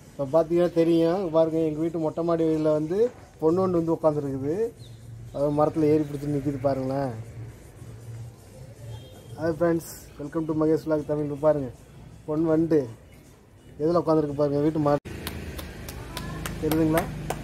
இப்போ பார்த்தீங்கன்னா தெரியும் இங்க பாருங்க எங்கள் வீட்டு மொட்டை மாடி வெளியில் வந்து பொண்ணு ஒன்று வந்து உட்காந்துருக்குது அது மரத்தில் ஏறி பிடிச்சி நிற்கிது பாருங்களேன் அது friends welcome to Mahesh vlog Tamil இப்ப பாருங்க பொண்ணு வண்டு எதில் உட்காந்துருக்கு பாருங்க வீட்டு மர தெரியுதுங்களா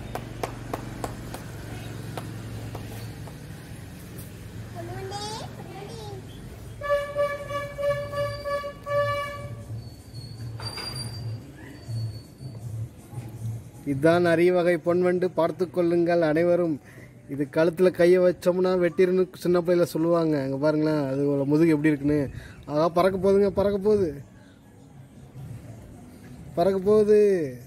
இதுதான் அரிய வகை பொன்வண்டு பார்த்து கொள்ளுங்கள் அனைவரும் இது கழுத்தில் கையை வச்சோம்னா வெட்டிருன்னு சின்ன பிள்ளைல சொல்லுவாங்க அங்கே பாருங்களேன் அது ஒரு முதுகு எப்படி இருக்குன்னு அதான் பறக்க போகுதுங்க பறக்க போகுது பறக்க போகுது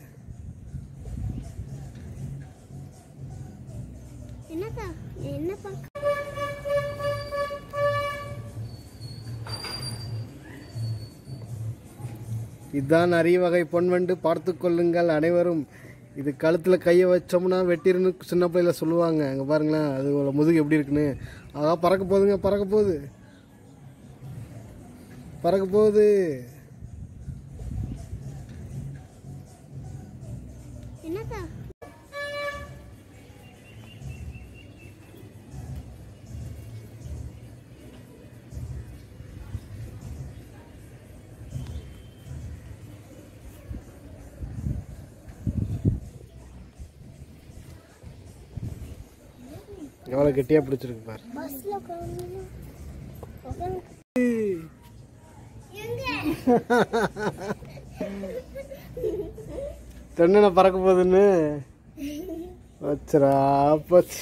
என்னக்கா என்ன பார்க்க இதுதான் அரிய வகை பொன்வண்டு பார்த்து கொள்ளுங்கள் அனைவரும் இது கழுத்தில் கையை வச்சோம்னா வெட்டிருன்னு சின்ன பிள்ளைல சொல்லுவாங்க அங்கே பாருங்களேன் அது ஒரு முதுகு எப்படி இருக்குன்னு அதான் பறக்க போகுதுங்க பறக்க போகுது பறக்க போகுது என்னக்கா எவ்வளோ கெட்டியாக பிடிச்சிருக்கு பாரு பஸ்ல உட்காந்து உட்காந்து எங்க தென்னனை பறக்க போகுதுன்னு வச்சுரா போச்சு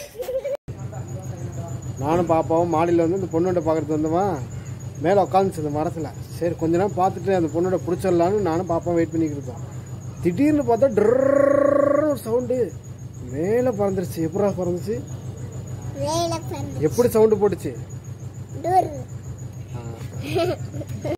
நானும் பாப்பாவும் மாடியில் வந்து இந்த பொண்ணோட பார்க்கறது வந்தவா மேலே உட்காந்துச்சு இந்த மரத்தில் சரி கொஞ்ச நேரம் பார்த்துட்டு அந்த பொண்ணோட பிடிச்சிடலான்னு நானும் பாப்பாவும் வெயிட் பண்ணிக்கிட்டு இருக்கோம் திடீர்னு பார்த்தா ட்ரு ஒரு சவுண்டு மேலே பறந்துருச்சு எப்படா பறந்துச்சு வேலை பண்ணு எப்படி சவுண்டு போட்டுச்சு டோர் ஆ.